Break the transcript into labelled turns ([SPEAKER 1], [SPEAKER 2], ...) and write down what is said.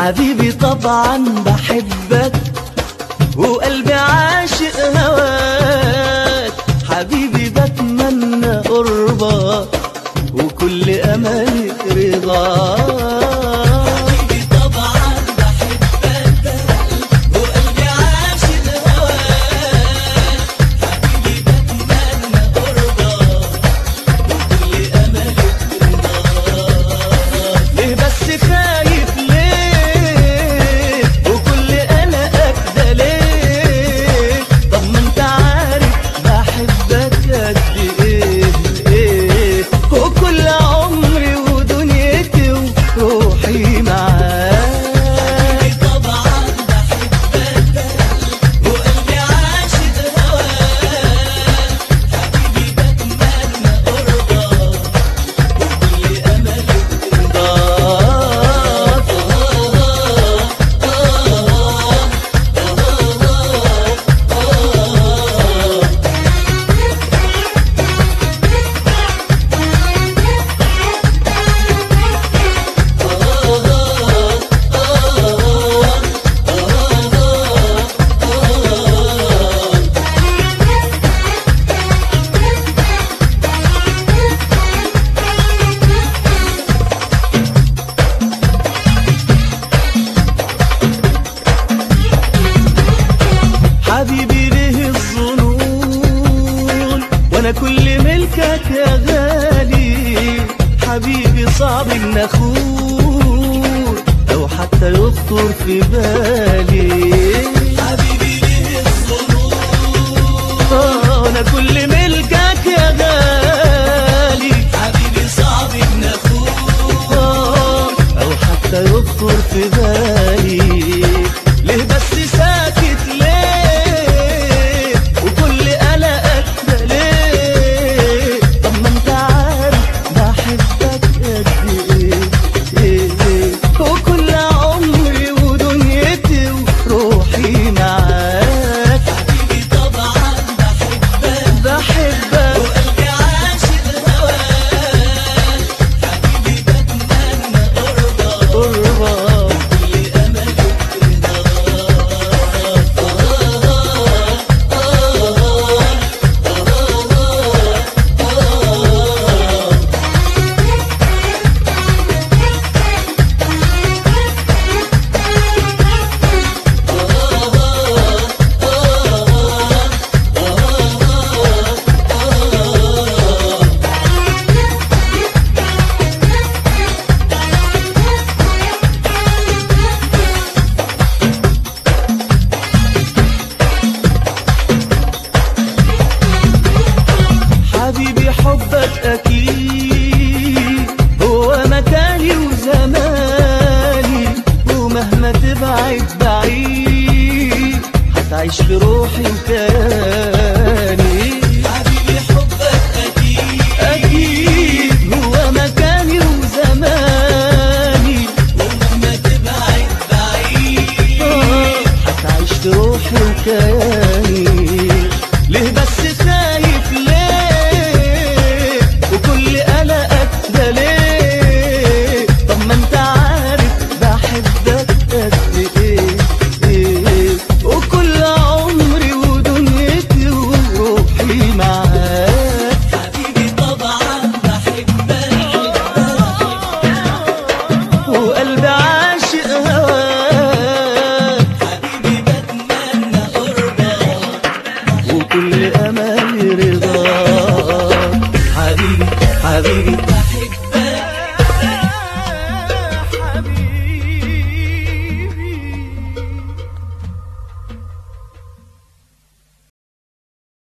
[SPEAKER 1] حبيبي طبعا بحبك وقلبي عاشق هواك حبيبي بتمنى قربك وكل املي رضاك حبيبي طبعا بحبك وقلبي عاشق هواك حبيبي بتمنى قربك وكل املي رضاك ليه بس خايف ليه وكل قلقك ده ليه طب ما انت عارف بحبك قد ايه ايه وكل عمري ودنيتي وروحي معاك طبعا بحبك وقلبي عاشق هواك حبيبي بتمنى قربك وكل املي رضاك حبيبي ليه الظنون وانا كل ملكك يا غالي حبيبي صعب ان اخون او حتى يخطر في بالي حبيبي ليه الظنون وانا كل ملكك يا غالي حبيبي صعب ان اخون او حتى يخطر في بالي ليه بس ساكت ليه وكل قلقك ده ليه طب ما انت عارف بحبك قد ايه ايه ايه وكل عمري ودنيتي وروحي معاك حبيبي طبعا بحبك بحبك وقلبي عاشق هواك حبيبي بتمنى قربك قربك كل املي حبيبي حبك أكيد هو مكاني وزماني ومهما تبعد بعيد هتعيش في روحي